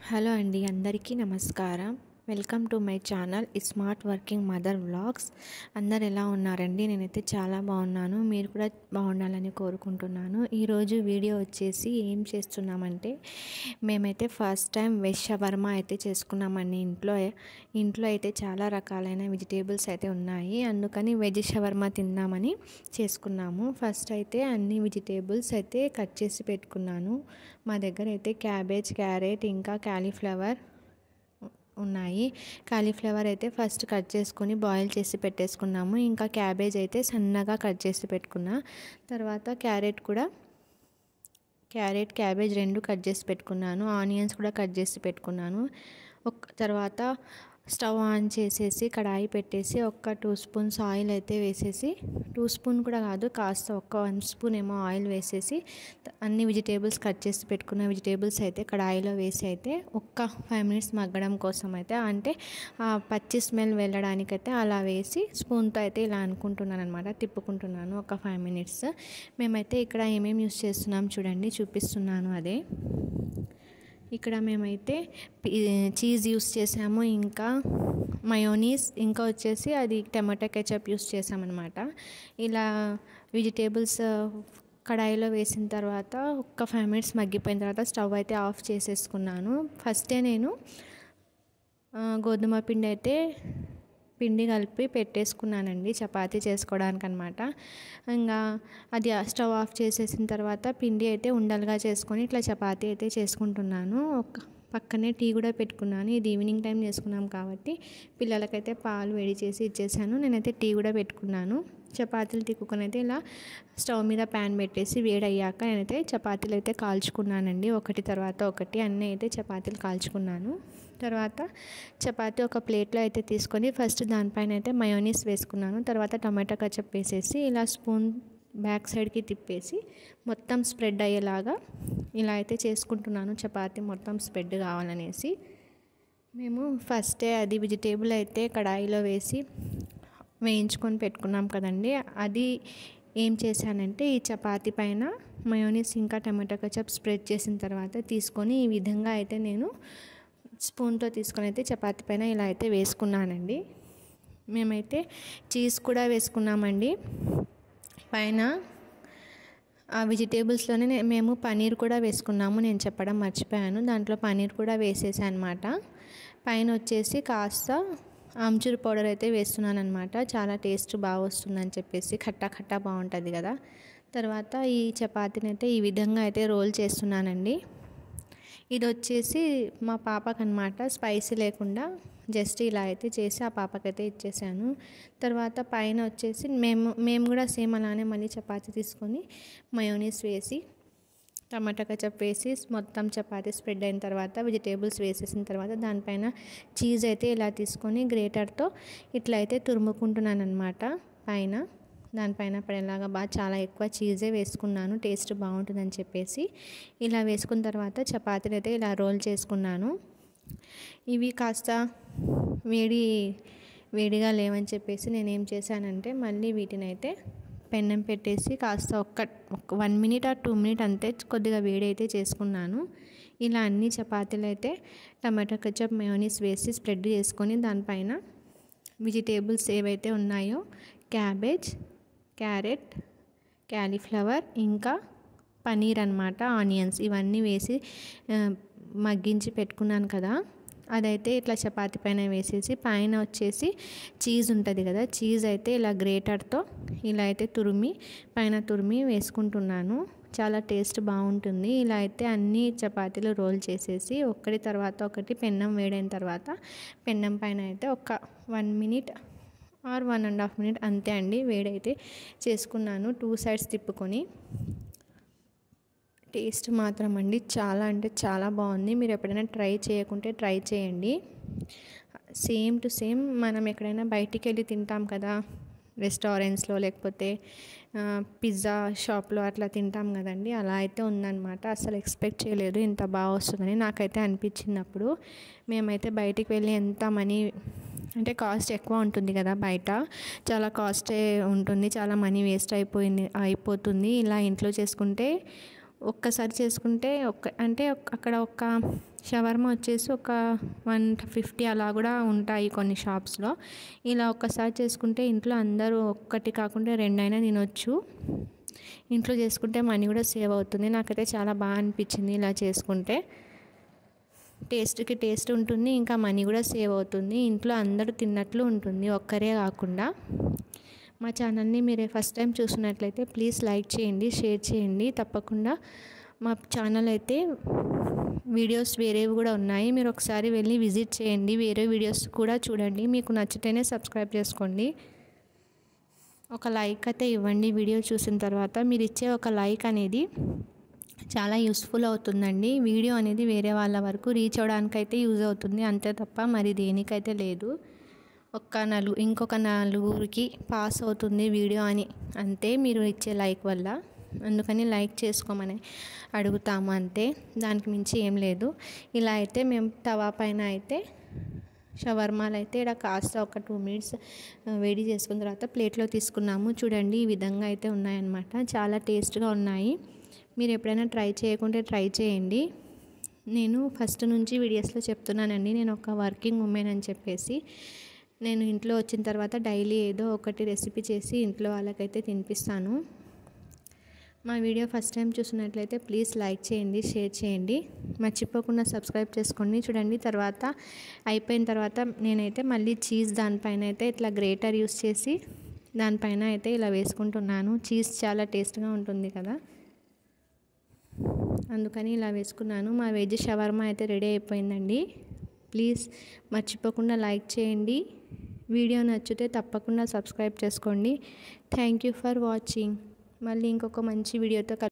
hello అండి అందరికీ నమస్కారం welcome to my channel smart working mother vlogs అందరు ఎలా ఉన్నారండి నేనైతే చాలా బాగున్నాను మీరు కూడా బాగుండాలని కోరుకుంటున్నాను ఈరోజు వీడియో వచ్చేసి ఏం చేస్తున్నామంటే మేమైతే ఫస్ట్ టైం వెజ్ షవర్మా అయితే చేసుకున్నామండి ఇంట్లో ఇంట్లో అయితే చాలా రకాలైన వెజిటేబుల్స్ అయితే ఉన్నాయి అందుకని వెజ్ షవర్మా తిందామని చేసుకున్నాము ఫస్ట్ అయితే అన్ని వెజిటేబుల్స్ అయితే కట్ చేసి పెట్టుకున్నాను మా దగ్గర అయితే క్యాబేజ్ క్యారెట్ ఇంకా క్యాలీఫ్లవర్ ఉన్నాయి కాలీఫ్లవర్ అయితే ఫస్ట్ కట్ చేసుకొని బాయిల్ చేసి పెట్టేసుకున్నాము ఇంకా క్యాబేజ్ అయితే సన్నగా కట్ చేసి పెట్టుకున్నా తర్వాత క్యారెట్ కూడా క్యారెట్ క్యాబేజ్ రెండు కట్ చేసి పెట్టుకున్నాను ఆనియన్స్ కూడా కట్ చేసి పెట్టుకున్నాను ఒక తర్వాత స్టవ్ ఆన్ చేసేసి కడాయి పెట్టేసి ఒక్క టూ స్పూన్స్ ఆయిల్ అయితే వేసేసి టూ స్పూన్ కూడా కాదు కాస్త ఒక్క వన్ స్పూన్ ఏమో ఆయిల్ వేసేసి అన్ని వెజిటేబుల్స్ కట్ చేసి పెట్టుకున్న వెజిటేబుల్స్ అయితే కడాయిలో వేసి అయితే ఒక్క ఫైవ్ మినిట్స్ మగ్గడం కోసం అయితే అంటే ఆ పచ్చి స్మెల్ వెళ్ళడానికైతే అలా వేసి స్పూన్తో అయితే ఇలా అనుకుంటున్నాను అనమాట తిప్పుకుంటున్నాను ఒక ఫైవ్ మినిట్స్ మేమైతే ఇక్కడ ఏమేమి యూస్ చేస్తున్నాం చూడండి చూపిస్తున్నాను అదే ఇక్కడ మేమైతే చీజ్ యూస్ చేసాము ఇంకా మయోనీస్ ఇంకా వచ్చేసి అది టమాటా కెచప్ యూస్ చేసామన్నమాట ఇలా వెజిటేబుల్స్ కడాయిలో వేసిన తర్వాత ఒక్క ఫైవ్ మినిట్స్ మగ్గిపోయిన తర్వాత స్టవ్ అయితే ఆఫ్ చేసేసుకున్నాను ఫస్టే నేను గోధుమ పిండి అయితే పిండి కలిపి పెట్టేసుకున్నానండి చపాతీ చేసుకోవడానికి అనమాట ఇంకా అది స్టవ్ ఆఫ్ చేసేసిన తర్వాత పిండి అయితే ఉండలుగా చేసుకొని ఇట్లా చపాతీ అయితే చేసుకుంటున్నాను ఒక పక్కనే టీ కూడా పెట్టుకున్నాను ఇది ఈవినింగ్ టైం చేసుకున్నాం కాబట్టి పిల్లలకైతే పాలు వేడి చేసి ఇచ్చేసాను నేనైతే టీ కూడా పెట్టుకున్నాను చపాతీలు తిక్కుకొని అయితే ఇలా స్టవ్ మీద ప్యాన్ పెట్టేసి వేడయ్యాక నేనైతే చపాతీలు అయితే కాల్చుకున్నానండి ఒకటి తర్వాత ఒకటి అన్నీ అయితే చపాతీలు కాల్చుకున్నాను తర్వాత చపాతీ ఒక ప్లేట్లో అయితే తీసుకొని ఫస్ట్ దానిపైన అయితే మయోనీస్ వేసుకున్నాను తర్వాత టమాటా కచప్ వేసేసి ఇలా స్పూన్ బ్యాక్ సైడ్కి తిప్పేసి మొత్తం స్ప్రెడ్ అయ్యేలాగా ఇలా అయితే చేసుకుంటున్నాను చపాతీ మొత్తం స్ప్రెడ్ కావాలనేసి మేము ఫస్టే అది వెజిటేబుల్ అయితే కడాయిలో వేసి వేయించుకొని పెట్టుకున్నాం కదండి అది ఏం చేశానంటే ఈ చపాతీ పైన మయోనీస్ ఇంకా టమాటో కచప్ స్ప్రెడ్ చేసిన తర్వాత తీసుకొని ఈ విధంగా అయితే నేను స్పూన్తో తీసుకొని అయితే చపాతీ పైన ఇలా అయితే వేసుకున్నానండి మేమైతే చీజ్ కూడా వేసుకున్నామండి పైన ఆ వెజిటేబుల్స్లోనే మేము పనీర్ కూడా వేసుకున్నాము నేను చెప్పడం మర్చిపోయాను దాంట్లో పనీర్ కూడా వేసేసాను అనమాట పైన వచ్చేసి కాస్త ఆమ్చూర్ పౌడర్ అయితే వేస్తున్నాను అనమాట చాలా టేస్ట్ బాగా వస్తుందని చెప్పేసి ఖట్టా ఖట్టా బాగుంటుంది కదా తర్వాత ఈ చపాతీని అయితే ఈ విధంగా అయితే రోల్ చేస్తున్నానండి ఇది వచ్చేసి మా పాపకు అనమాట స్పైసీ లేకుండా జస్ట్ ఇలా అయితే చేసి ఆ పాపకైతే ఇచ్చేసాను తర్వాత పైన వచ్చేసి మేము మేము కూడా సేమ్ అలానే మళ్ళీ చపాతీ తీసుకొని మయోనీస్ వేసి టమాటా కచప్ వేసి మొత్తం చపాతీ స్ప్రెడ్ అయిన తర్వాత వెజిటేబుల్స్ వేసేసిన తర్వాత దానిపైన చీజ్ అయితే ఇలా తీసుకొని గ్రేటర్తో ఇట్లా అయితే తురుముకుంటున్నాను అనమాట పైన దానిపైన పడేలాగా బాగా చాలా ఎక్కువ చీజే వేసుకున్నాను టేస్ట్ బాగుంటుందని చెప్పేసి ఇలా వేసుకున్న తర్వాత చపాతీలు అయితే ఇలా రోల్ చేసుకున్నాను ఇవి కాస్త వేడి వేడిగా లేవని చెప్పేసి నేను ఏం చేశానంటే మళ్ళీ వీటిని అయితే పెన్నం పెట్టేసి కాస్త ఒక్క one minute or two minute అంతే కొద్దిగా వేడి అయితే చేసుకున్నాను ఇలా అన్ని చపాతీలు అయితే టమాటో కచప్ మయోనీస్ వేసి స్ప్రెడ్ చేసుకొని దానిపైన వెజిటేబుల్స్ ఏవైతే ఉన్నాయో క్యాబేజ్ క్యారెట్ క్యాలీఫ్లవర్ ఇంకా పనీర్ అనమాట ఆనియన్స్ ఇవన్నీ వేసి మగ్గించి పెట్టుకున్నాను కదా అదైతే ఇట్లా చపాతీ పైన వేసేసి పైన వచ్చేసి చీజ్ ఉంటుంది కదా చీజ్ అయితే ఇలా గ్రేటర్తో ఇలా అయితే తురిమి పైన తురిమి వేసుకుంటున్నాను చాలా టేస్ట్ బాగుంటుంది ఇలా అయితే అన్ని చపాతీలు రోల్ చేసేసి ఒకటి తర్వాత ఒకటి పెన్నం వేడైన తర్వాత పెన్నం పైన అయితే ఒక one minute or one and half minute అంతే అండి వేడైతే చేసుకున్నాను టూ సైడ్స్ తిప్పుకొని టేస్ట్ మాత్రం అండి చాలా అంటే చాలా బాగుంది మీరు ఎప్పుడైనా ట్రై చేయకుంటే ట్రై చేయండి సేమ్ టు సేమ్ మనం ఎక్కడైనా బయటికి వెళ్ళి తింటాం కదా రెస్టారెంట్స్లో లేకపోతే పిజ్జా షాప్లో అట్లా తింటాం కదండి అలా అయితే ఉందన్నమాట అసలు ఎక్స్పెక్ట్ చేయలేదు ఇంత బాగా వస్తుందని నాకైతే అనిపించినప్పుడు మేమైతే బయటికి వెళ్ళి ఎంత మనీ అంటే కాస్ట్ ఎక్కువ ఉంటుంది కదా బయట చాలా కాస్టే ఉంటుంది చాలా మనీ వేస్ట్ అయిపోయింది అయిపోతుంది ఇలా ఇంట్లో చేసుకుంటే ఒక్కసారి చేసుకుంటే ఒక్క అంటే అక్కడ ఒక షవర్మా వచ్చేసి ఒక వన్ ఫిఫ్టీ అలా కూడా ఉంటాయి కొన్ని షాప్స్లో ఇలా ఒక్కసారి చేసుకుంటే ఇంట్లో అందరూ ఒక్కటి కాకుండా రెండైనా తినొచ్చు ఇంట్లో చేసుకుంటే మనీ కూడా సేవ్ అవుతుంది నాకైతే చాలా బాగా అనిపించింది ఇలా చేసుకుంటే టేస్ట్కి టేస్ట్ ఉంటుంది ఇంకా మనీ కూడా సేవ్ అవుతుంది ఇంట్లో అందరూ తిన్నట్లు ఉంటుంది ఒక్కరే కాకుండా మా ఛానల్ని మీరు ఫస్ట్ టైం చూసినట్లయితే ప్లీజ్ లైక్ చేయండి షేర్ చేయండి తప్పకుండా మా ఛానల్ అయితే వీడియోస్ వేరేవి కూడా ఉన్నాయి మీరు ఒకసారి వెళ్ళి విజిట్ చేయండి వేరే వీడియోస్ కూడా చూడండి మీకు నచ్చితేనే సబ్స్క్రైబ్ చేసుకోండి ఒక లైక్ అయితే ఇవ్వండి వీడియో చూసిన తర్వాత మీరు ఇచ్చే ఒక లైక్ అనేది చాలా యూస్ఫుల్ అవుతుందండి వీడియో అనేది వేరే వాళ్ళ వరకు రీచ్ అవ్వడానికైతే యూజ్ అవుతుంది అంతే తప్ప మరి దేనికైతే లేదు ఒక్క నలుగు ఇంకొక నలుగురికి పాస్ అవుతుంది వీడియో అని అంతే మీరు ఇచ్చే లైక్ వల్ల అందుకని లైక్ చేసుకోమని అడుగుతాము అంతే దానికి మించి ఏం లేదు ఇలా అయితే మేము తవా పైన అయితే షవర్మాలు అయితే ఇక్కడ కాస్త ఒక టూ మినిట్స్ వేడి చేసుకున్న తర్వాత ప్లేట్లో తీసుకున్నాము చూడండి ఈ విధంగా అయితే ఉన్నాయన్నమాట చాలా టేస్ట్గా ఉన్నాయి మీరు ఎప్పుడైనా ట్రై చేయకుంటే ట్రై చేయండి నేను ఫస్ట్ నుంచి వీడియోస్లో చెప్తున్నానండి నేను ఒక వర్కింగ్ ఉమెన్ అని చెప్పేసి నేను ఇంట్లో వచ్చిన తర్వాత డైలీ ఏదో ఒకటి రెసిపీ చేసి ఇంట్లో వాళ్ళకైతే తినిపిస్తాను మా వీడియో ఫస్ట్ టైం చూసినట్లయితే ప్లీజ్ లైక్ చేయండి షేర్ చేయండి మర్చిపోకుండా సబ్స్క్రైబ్ చేసుకోండి చూడండి తర్వాత అయిపోయిన తర్వాత నేనైతే మళ్ళీ చీజ్ దానిపైన అయితే ఇట్లా గ్రేటర్ యూస్ చేసి దానిపైన అయితే ఇలా వేసుకుంటున్నాను చీజ్ చాలా టేస్ట్గా ఉంటుంది కదా అందుకని ఇలా వేసుకున్నాను మా వెజ్ షవర్మా అయితే రెడీ అయిపోయిందండి ప్లీజ్ మర్చిపోకుండా లైక్ చేయండి వీడియో నచ్చితే తప్పకుండా సబ్స్క్రైబ్ చేసుకోండి థ్యాంక్ యూ ఫర్ వాచింగ్ మళ్ళీ ఇంకొక మంచి వీడియోతో